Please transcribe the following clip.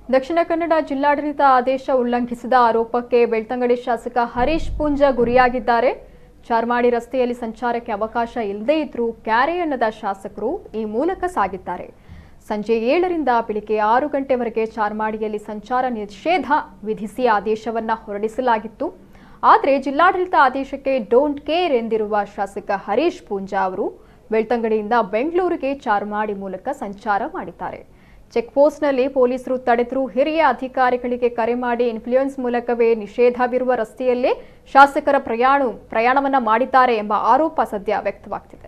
ದಕ್ಷಿಣ ಕನ್ನಡ ಜಿಲ್ಲಾಡಳಿತ ಆದೇಶ ಉಲ್ಲಂಘಿಸಿದ ಆರೋಪಕ್ಕೆ ಬೆಳ್ತಂಗಡಿ ಶಾಸಕ ಹರೀಶ್ ಪುಂಜ ಗುರಿಯಾಗಿದ್ದಾರೆ ಚಾರ್ಮಾಡಿ ರಸ್ತೆಯಲ್ಲಿ ಸಂಚಾರಕ್ಕೆ ಅವಕಾಶ ಇಲ್ಲದೇ ಇದ್ರೂ ಕ್ಯಾರೆ ಅನ್ನದ ಶಾಸಕರು ಈ ಮೂಲಕ ಸಾಗಿದ್ದಾರೆ ಸಂಜೆ ಏಳರಿಂದ ಬೆಳಿಗ್ಗೆ ಆರು ಗಂಟೆವರೆಗೆ ಚಾರ್ಮಾಡಿಯಲ್ಲಿ ಸಂಚಾರ ನಿಷೇಧ ವಿಧಿಸಿ ಆದೇಶವನ್ನ ಹೊರಡಿಸಲಾಗಿತ್ತು ಆದರೆ ಜಿಲ್ಲಾಡಳಿತ ಆದೇಶಕ್ಕೆ ಡೋಂಟ್ ಕೇರ್ ಎಂದಿರುವ ಶಾಸಕ ಹರೀಶ್ ಪೂಂಜಾ ಅವರು ಬೆಳ್ತಂಗಡಿಯಿಂದ ಬೆಂಗಳೂರಿಗೆ ಚಾರ್ಮಾಡಿ ಮೂಲಕ ಸಂಚಾರ ಮಾಡಿದ್ದಾರೆ ಚೆಕ್ ಪೋಸ್ಟ್ನಲ್ಲಿ ಪೊಲೀಸರು ತಡೆದರೂ ಹಿರಿಯ ಅಧಿಕಾರಿಗಳಿಗೆ ಕರೆ ಮಾಡಿ ಇನ್ಫ್ಲೂಯೆನ್ಸ್ ಮೂಲಕವೇ ನಿಷೇಧವಿರುವ ರಸ್ತೆಯಲ್ಲೇ ಶಾಸಕರ ಪ್ರಯಾಣ ಪ್ರಯಾಣವನ್ನ ಮಾಡಿದ್ದಾರೆ ಎಂಬ ಆರೋಪ ಸದ್ಯ ವ್ಯಕ್ತವಾಗ್ತಿದೆ